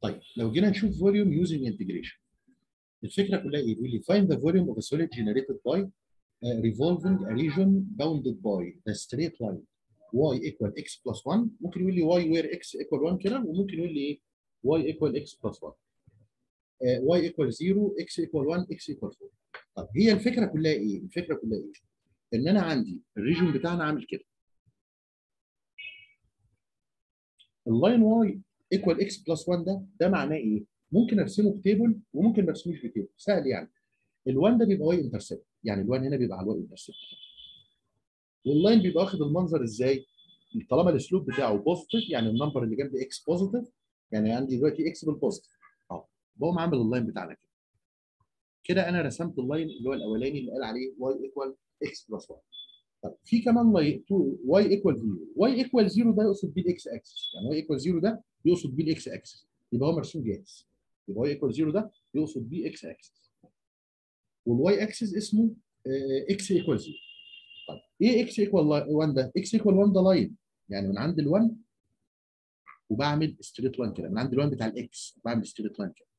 طيب لو جينا نشوف فوليوم يوزنج انتجريشن الفكره كلها ايه؟ بيقول لي find the volume of a solid generated by uh, revolving a region bounded by the straight line y equal x plus 1 ممكن يقول لي y where x equal 1 كده وممكن يقول لي ايه y equal x plus 1 uh, y equal 0 x equal 1 x equal 4 طب هي الفكره كلها ايه؟ الفكره كلها ايه؟ ان انا عندي الريجون بتاعنا عامل كده اللاين y equal x plus 1 ده ده معناه ايه؟ ممكن ارسمه بتيبل وممكن ما ارسموش بتيبل سهل يعني ال1 ده بيبقى واي انترسبت يعني ال1 هنا بيبقى على الواي انترسبت واللاين بيبقى واخد المنظر ازاي؟ طالما الاسلوب بتاعه بوزيتيف يعني النمبر اللي جنب اكس بوزيتيف يعني عندي دلوقتي اكس بالبوزيتيف اه بقوم عامل اللاين بتاعنا كده كده انا رسمت اللاين اللي هو الاولاني اللي قال عليه واي ايكوال اكس بلس 1 طب في كمان لاين واي ايكوال 0 واي ايكوال 0 ده يقصد بيه الاكس اكسس يعني واي ايكوال 0 ده يقصد بيه الاكس اكسس يبقى هو مرسوم جاهز يبقى واي ايكوال 0 ده يقصد بيه اكس اكسس والواي اكسس اسمه اكس ايكوال 0 طيب ايه اكس ايكوال 1 ده؟ اكس ايكوال 1 ده لاين يعني من عند ال1 وبعمل ستريت لاين كده من عند ال1 بتاع الاكس بعمل ستريت لاين كده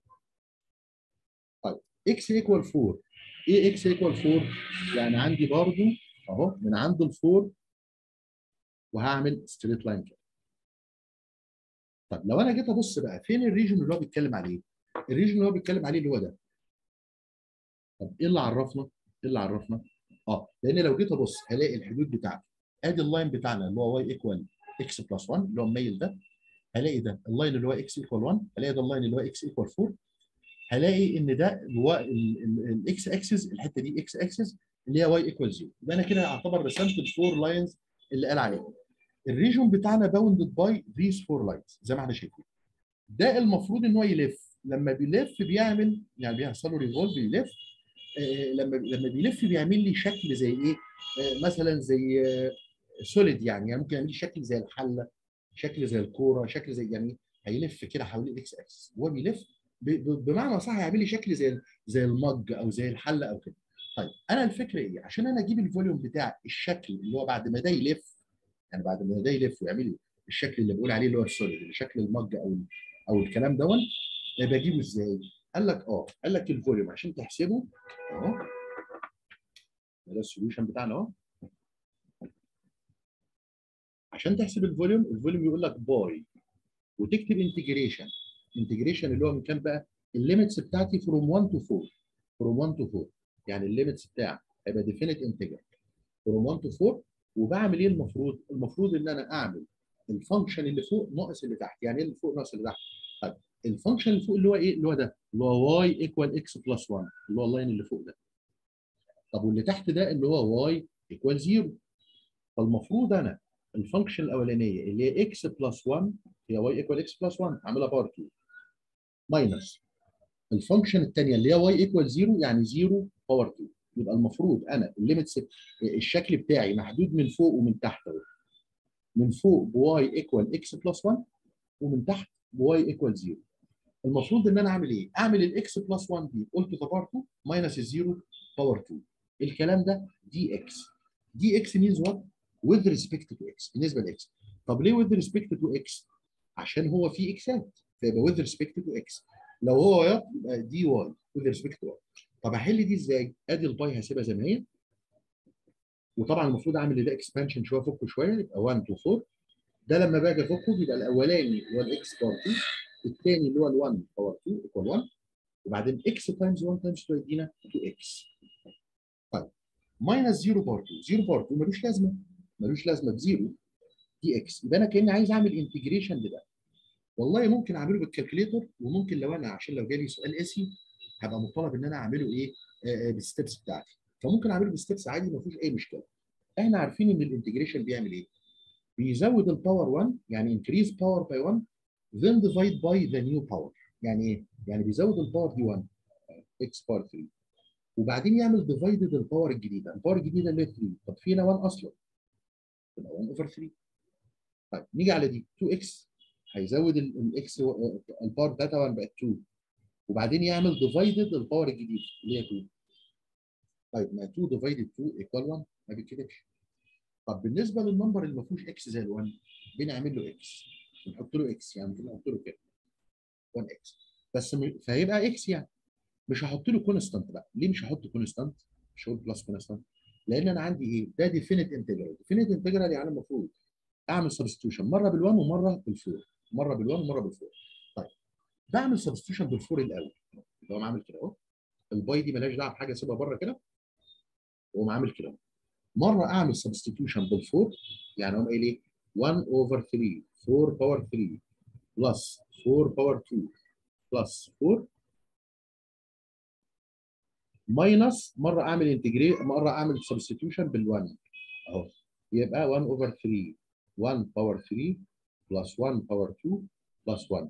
طيب اكس ايكوال 4 ايه اكس ايكوال 4 يعني عندي برضو اهو من عند ال4 وهعمل ستريت لاين كده طب لو انا جيت ابص بقى فين الريجن اللي هو بيتكلم عليه الريجن اللي هو بيتكلم عليه اللي هو ده طب ايه اللي عرفنا ايه اللي عرفنا اه لان لو جيت ابص هلاقي الحدود بتاعتي ادي اللاين بتاعنا اللي هو واي ايكوال اكس بلس 1 اللي هو الميل ده هلاقي ده اللاين اللي هو اكس ايكوال 1 هلاقي ده اللاين اللي هو اكس ايكوال 4 هلاقي ان ده هو الاكس اكسس الحته دي اكس اكسس اللي هي واي ايكوال 0 يبقى انا كده اعتبر رسمت الفور لاينز اللي قال عليهم الريجون بتاعنا باوندد باي ذيس فور لاينز زي ما احنا شايفين ده المفروض ان هو يلف لما بيلف بيعمل يعني بيحصل له ريفولف بيلف آه لما لما بيلف بيعمل لي شكل زي ايه آه مثلا زي آه سوليد يعني, يعني ممكن يعمل لي شكل زي الحله شكل زي الكوره شكل زي يعني هيلف كده حوالين الاكس اكسس وهو بيلف بمعنى صح هيعمل لي شكل زي زي المج او زي الحله او كده طيب انا الفكره ايه عشان انا اجيب الفوليوم بتاع الشكل اللي هو بعد ما ده يلف يعني بعد ما ده يلف ويعمل لي الشكل اللي بقول عليه اللي هو السوليد شكل المج او او الكلام دون بجيبه ازاي قال لك اه قال لك الفوليوم عشان تحسبه اهو ده السوليوشن بتاعنا اهو عشان تحسب الفوليوم الفوليوم يقول لك باي وتكتب انتجريشن انتجريشن اللي هو من كام بقى الليميتس بتاعتي فروم 1 تو 4 فروم 1 تو 4 يعني الليميتس بتاع هيبقى ديفينيت انتجر فروم 1 تو 4 وبعمل ايه المفروض المفروض ان انا اعمل الفانكشن اللي فوق ناقص اللي تحت يعني ايه اللي فوق ناقص اللي تحت طيب الفانكشن اللي فوق اللي هو ايه اللي هو ده اللي هو y ايكوال x بلس 1 اللي هو اللاين اللي فوق ده طب واللي تحت ده اللي هو y ايكوال 0 فالمفروض انا الفانكشن الاولانيه اللي هي x بلس 1 هي y ايكوال x بلس 1 اعملها باور 2 ماينس الفانكشن الثانيه اللي هي y ايكوال 0 يعني 0 باور 2 يبقى المفروض انا الليميتس الشكل بتاعي محدود من فوق ومن تحت اهو من فوق بواي ايكوال اكس بلس 1 ومن تحت بواي ايكوال 0 المفروض ان انا اعمل ايه؟ اعمل الاكس بلس 1 دي قلت ذا باور 2 ماينس الزيرو باور 2 الكلام ده دي اكس دي اكس مينز وات؟ with respect to x بالنسبه لاكس طب ليه with respect to x؟ عشان هو في اكسات فيبقى with respect to x لو هو واي يبقى دي واي with respect to y طب احل دي ازاي؟ ادي الباي هسيبها زي ما هي وطبعا المفروض اعمل ده اكسبانشن شويه افكه شويه يبقى 1 تو 4 ده لما باجي افكه بيبقى الاولاني اللي هو الاكس باور 2 الثاني اللي هو ال1 باور 2 ايكوال 1 وبعدين اكس تايمز 1 تايمز 2 يدينا 2 اكس طيب ماينس 0 باور 2 0 باور 2 ملوش لازمه ملوش لازمه بزيرو دي اكس يبقى انا كاني عايز اعمل انتجريشن لده والله ممكن اعمله بالكالكوليتر وممكن لو انا عشان لو جالي سؤال قاسي هبقى مطالب ان انا اعمله ايه آه بالستبس بتاعتي فممكن اعمله بالستبس عادي ما فيهوش اي مشكله احنا عارفين ان الانتجريشن بيعمل ايه بيزود الباور 1 يعني increase power by 1 then divide by the new power يعني ايه يعني بيزود الباور دي 1 x باور 3 وبعدين يعمل ديفايدد الباور الجديده الباور الجديده اللي هي 3 طب في هنا 1 اصلا تبقى 1 اوفر 3 طيب نيجي على دي 2x هيزود الاكس الباور بتاعتها 1 بقت 2 وبعدين يعمل ديفايدد الباور الجديد اللي هي 2 طيب ما 2 ديفايدد 2 ايكوال 1 ما بيتكتبش طب بالنسبه للنمبر اللي ما فيهوش اكس زي ال1 بنعمل له اكس بنحط له اكس يعني ممكن نحط له كده 1 اكس بس م... فهيبقى اكس يعني مش هحط له كونستانت بقى ليه مش هحط كونستانت مش هقول بلس كونستانت لان انا عندي ايه ده ديفينيت انتجرال ديفينيت انتجرال يعني المفروض اعمل سبستيوشن مره بال1 ومره بال4 مره بال1 ومره بال4 طيب بعمل سبستيوشن بال4 الاول لو انا عامل كده اهو الباي دي مالهاش دعوه بحاجه سيبها بره كده واقوم عامل كده مره اعمل سبستيوشن بال4 يعني اقوم قايل ايه 1 اوفر 3 4 باور 3 بلس 4 باور 2 بلس 4 ماينس مره اعمل انتجريت مره اعمل سبستيوشن بال1 اهو يبقى 1 اوفر 3 1 باور 3 بلس 1 باور 2 بلس 1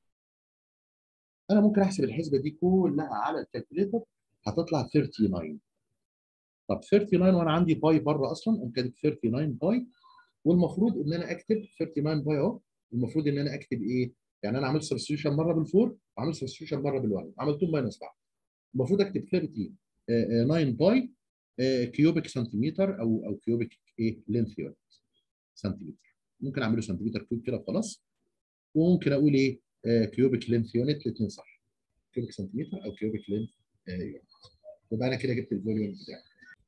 انا ممكن احسب الحسبه دي كلها على الكالكوليتر هتطلع 39 طب 39 وانا عندي باي بره اصلا قوم كاتب 39 باي والمفروض ان انا اكتب 39 باي اهو المفروض ان انا اكتب ايه؟ يعني انا عملت سبستيوشن مره بالفور وعملت سبستيوشن مره بالوان عملتهم ماينس بعض المفروض اكتب 30 9 باي كيوبيك سنتيمتر او او كيوبيك ايه لينث يونت سنتيمتر ممكن اعمله سنتيمتر كيوب كده وخلاص وممكن اقول ايه كيوبيك لينث يونت الاثنين صح كيوبيك سنتيمتر او كيوبيك لينث يونت يبقى انا كده جبت الفوليوم بتاعي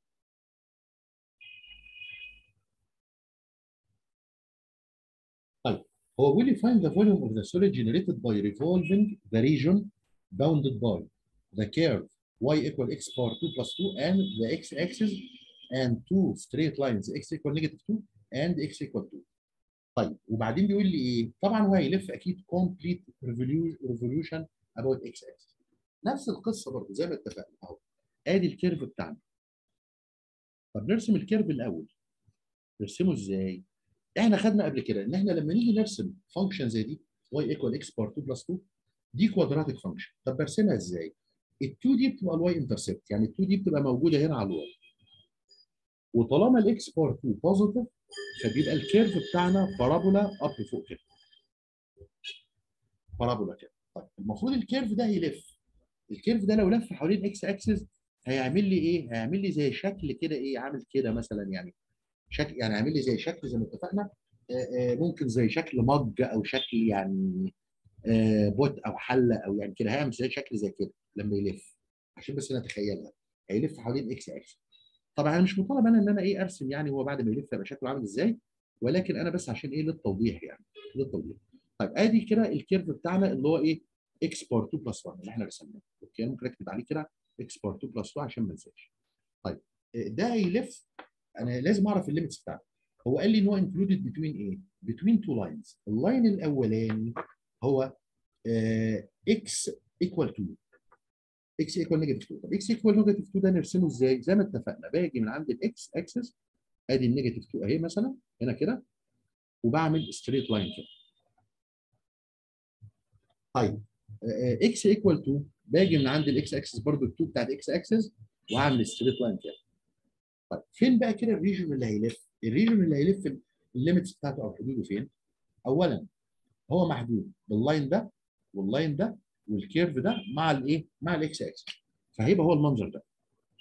طيب هو بيقول لي find the volume of the solid generated by revolving the region bounded by the curve y equal x power 2 plus 2 and the x axis and two straight lines x equal negative 2 and x equal 2 طيب وبعدين بيقول لي ايه؟ طبعا هو هيلف اكيد complete revolution about x axis نفس القصه برضه زي ما اتفقنا اهو ادي الكيرف بتاعنا طب نرسم الكيرف الاول نرسمه ازاي؟ احنا خدنا قبل كده ان احنا لما نيجي نرسم فانكشن زي دي y equal x بار 2 بلس 2 دي كوادراتيك فانكشن طب برسمها ازاي؟ ال 2 دي بتبقى الواي انترسبت يعني ال 2 دي بتبقى موجوده هنا على الواي وطالما الاكس بار 2 بوزيتيف فبيبقى الكيرف بتاعنا بارابولا اب فوق كده بارابولا كده طيب المفروض الكيرف ده يلف الكيرف ده لو لف حوالين اكس اكسس هيعمل لي ايه؟ هيعمل لي زي شكل كده ايه عامل كده مثلا يعني شكل يعني عامل لي زي شكل زي ما اتفقنا ممكن زي شكل مج او شكل يعني بوت او حله او يعني كده هيعمل زي شكل زي كده لما يلف عشان بس نتخيلها هيلف حوالين اكس اكس طبعا انا مش مطالب انا ان انا ايه ارسم يعني هو بعد ما يلف يبقى شكله عامل ازاي ولكن انا بس عشان ايه للتوضيح يعني للتوضيح طيب ادي كده الكيرف بتاعنا اللي هو ايه اكس بار 2 بلس 1 اللي احنا رسمناه اوكي ممكن اكتب عليه كده اكس بار 2 بلس 2 عشان ما انساش طيب ده هيلف انا لازم اعرف الليميتس بتاعته هو قال لي ان هو انكلودد بتوين ايه؟ بتوين تو لاينز اللاين الاولاني هو اكس ايكوال 2 اكس ايكوال نيجاتيف 2 طب اكس ايكوال نيجاتيف 2 ده نرسمه ازاي؟ زي ما اتفقنا باجي من عند الاكس اكسس ادي النيجاتيف 2 اهي مثلا هنا كده وبعمل ستريت لاين كده طيب اكس ايكوال 2 باجي من عند الاكس اكسس برضو ال 2 بتاعت اكس اكسس واعمل ستريت لاين كده طيب فين بقى كده الريجن اللي هيلف؟ الريجن اللي هيلف الليميتس بتاعته او حدوده فين؟ اولا هو محدود باللاين ده واللاين ده والكيرف ده مع الايه؟ مع الاكس اكس فهيبقى هو المنظر ده.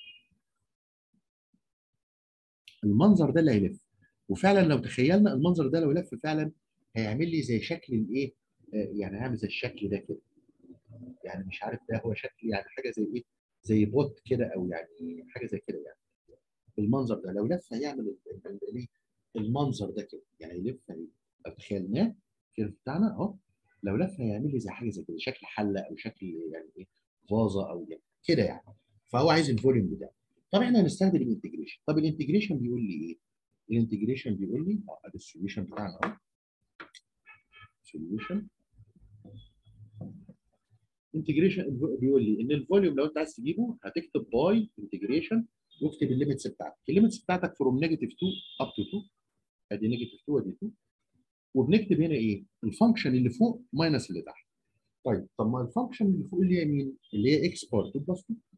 المنظر ده اللي هيلف وفعلا لو تخيلنا المنظر ده لو لف فعلا هيعمل لي زي شكل الايه؟ آه يعني هعمل زي الشكل ده كده. يعني مش عارف ده هو شكل يعني حاجه زي ايه؟ زي بوت كده او يعني حاجه زي كده يعني. بالمنظر ده لو لف هيعمل المنظر ده كده يعني يلف لو تخيلناه الكيرف بتاعنا اهو لو لف هيعمل لي زي حاجه زي كده شكل حله او شكل يعني ايه فازه او يعني كده يعني فهو عايز الفوليوم بتاعه طب احنا هنستخدم الانتجريشن طب الانتجريشن بيقول لي ايه؟ الانتجريشن بيقول لي اه ادي السوليوشن بتاعنا اهو سوليوشن انتجريشن بيقول لي ان الفوليوم لو انت عايز تجيبه هتكتب باي انتجريشن واكتب الليميتس بتاعتك الليميتس بتاعتك فروم نيجاتيف 2 اب تو 2 ادي نيجاتيف 2 ادي 2 وبنكتب هنا ايه الفانكشن اللي فوق ماينس اللي تحت طيب طب ما الفانكشن اللي فوق اللي هي مين اللي هي اكس بار 2 بلس 2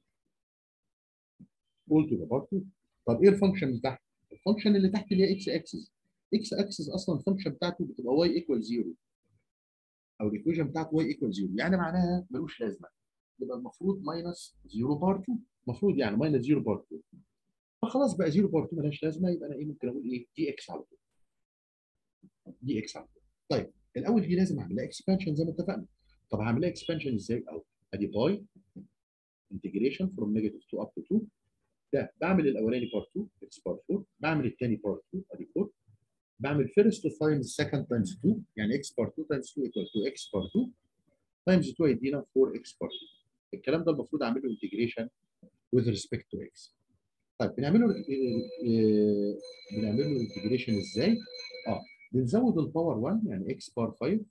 قلت ده بار 2 طب ايه الفانكشن اللي تحت الفانكشن اللي تحت اللي هي اكس اكسس اكس اكسس اصلا الفانكشن بتاعته بتبقى واي ايكوال 0 او الايكويشن بتاعته واي ايكوال 0 يعني معناها ملوش لازمه يبقى المفروض ماينس 0 بار 2 المفروض يعني ماينس 0 بار 2 فخلاص بقى 0 بار 2 ملهاش لازمه يبقى انا ايه ممكن اقول ايه دي اكس على طول دي اكس على طول طيب الاول دي لازم اعمل لها اكسبانشن زي ما اتفقنا طب هعملها اكسبانشن ازاي؟ اهو ادي باي انتجريشن فروم نيجاتيف 2 اب تو 2 ده بعمل الاولاني بارت 2 اكس بارت 4 بعمل الثاني بارت 2 ادي 4 بعمل فيرست تايمز سكند تايمز 2 يعني اكس بارت 2 تايمز 2 ايكوال تو اكس بارت 2 تايمز 2 يدينا 4 اكس بارت 2 الكلام ده المفروض اعمل له انتجريشن with respect to x طيب بنعمله آه، بنعمل له انتجريشن ازاي؟ اه بنزود الباور 1 يعني x بار 5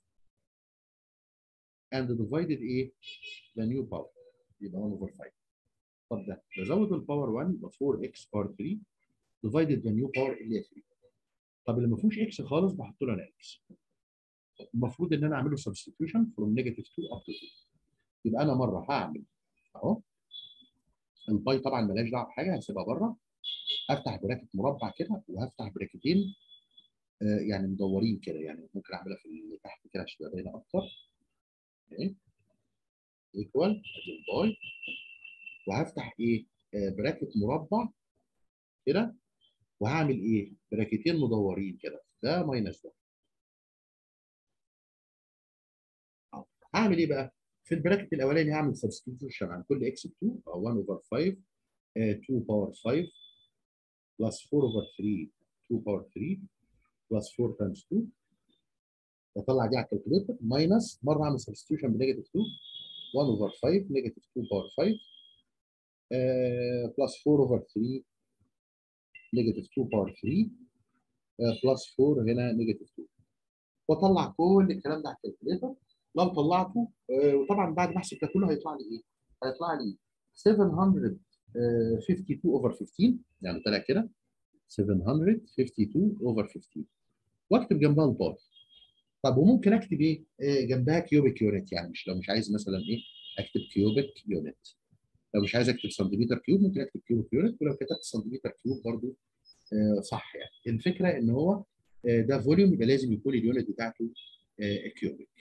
and divided ايه؟ the new power يبقى 1 over 5 طب ده بزود الباور 1 يبقى 4x بار 3 divided the new power اللي هي 3 طب اللي ما فيهوش x خالص بحط له انا x المفروض ان انا اعمل له substitution from negative 2 up to 2 يبقى انا مره هعمل اهو الباي طبعا مالهاش دعوه بحاجه هسيبها بره افتح براكت مربع كده وهفتح براكتين آه، يعني مدورين كده يعني ممكن اعملها في اللي تحت كده عشان تبقى باينه اكتر اهي ايكوال ادي الباي وهفتح ايه آه، براكت مربع كده وهعمل ايه براكتين مدورين كده ده ماينس ده أهو. هعمل ايه بقى في البراكت الاولاني هعمل سبستيتيوشن عن كل اكس 2 او 1 اوفر 5 آه، 2 باور 5 بلس 4 اوفر 3 2 باور 3 بلس 4 تايمز 2 واطلع دي على الكالكوليتر ماينس مره اعمل سبستيوشن بنيجاتيف 2 1 اوفر 5 نيجاتيف 2 باور 5 بلس 4 اوفر 3 نيجاتيف 2 باور 3 بلس 4 هنا نيجاتيف 2 واطلع كل الكلام ده على الكالكوليتر لو طلعته آه، وطبعا بعد ما احسب ده كله هيطلع لي ايه؟ هيطلع لي 752 اوفر 15 يعني طلع كده 752 اوفر 15 واكتب جنبها الباي طب وممكن اكتب ايه؟ آه، جنبها كيوبيك يونت يعني مش لو مش عايز مثلا ايه اكتب كيوبيك يونت لو مش عايز اكتب سنتيمتر كيوب ممكن اكتب كيوبيك يونت ولو كتبت سنتيمتر كيوب برضو آه، صح يعني الفكره ان هو آه، ده فوليوم يبقى لازم يكون اليونت بتاعته كيوبيك